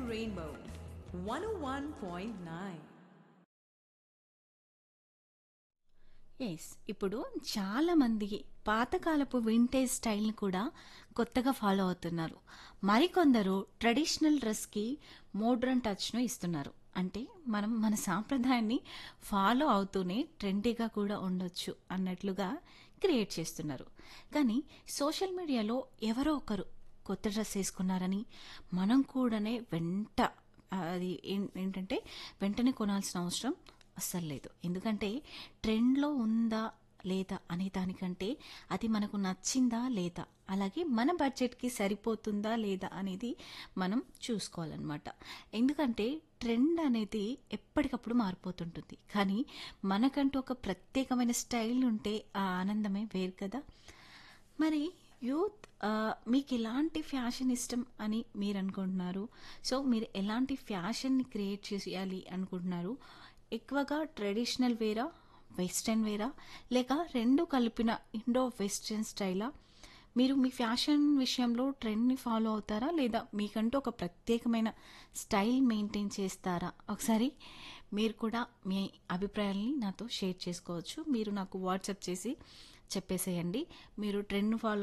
Rainbow 101.9. Yes ఇప్పుడు చాలా మంది పాతకాలపు వింటేజ్ స్టైల్ని కూడా కొత్తగా ఫాలో అవుతున్నారు మరికొందరు ట్రెడిషనల్ డ్రెస్కి మోడ్రన్ టచ్ను ఇస్తున్నారు అంటే మనం మన సాంప్రదాయాన్ని ఫాలో అవుతూనే ట్రెండీగా కూడా ఉండొచ్చు అన్నట్లుగా క్రియేట్ చేస్తున్నారు కానీ సోషల్ మీడియాలో ఎవరో ఒకరు కొత్త డ్రెస్ వేసుకున్నారని మనం కూడానే వెంట అది ఏం- ఏంటంటే వెంటనే కొనాల్సిన అవసరం అస్సలు లేదు ఎందుకంటే ట్రెండ్లో ఉందా లేదా అనే దానికంటే అది మనకు నచ్చిందా లేదా అలాగే మన బడ్జెట్కి సరిపోతుందా లేదా అనేది మనం చూసుకోవాలన్నమాట ఎందుకంటే ట్రెండ్ అనేది ఎప్పటికప్పుడు మారిపోతుంటుంది కానీ మనకంటూ ఒక ప్రత్యేకమైన స్టైల్ ఉంటే ఆ ఆనందమే వేరు కదా మరి యూత్ ఆ, మీకు ఎలాంటి ఫ్యాషన్ ఇష్టం అని మీరు అనుకుంటున్నారు సో మీరు ఎలాంటి ఫ్యాషన్ని క్రియేట్ చేయాలి అనుకుంటున్నారు ఎక్కువగా ట్రెడిషనల్ వేరా వెస్ట్రన్ వేరా లేక రెండు కలిపిన ఇండో వెస్ట్రన్ స్టైలా మీరు మీ ఫ్యాషన్ విషయంలో ట్రెండ్ని ఫాలో అవుతారా లేదా మీకంటూ ఒక ప్రత్యేకమైన స్టైల్ మెయింటైన్ చేస్తారా ఒకసారి మీరు కూడా మీ అభిప్రాయాల్ని నాతో షేర్ చేసుకోవచ్చు మీరు నాకు వాట్సాప్ చేసి చెప్పేసేయండి మీరు ట్రెండ్ను ఫాలో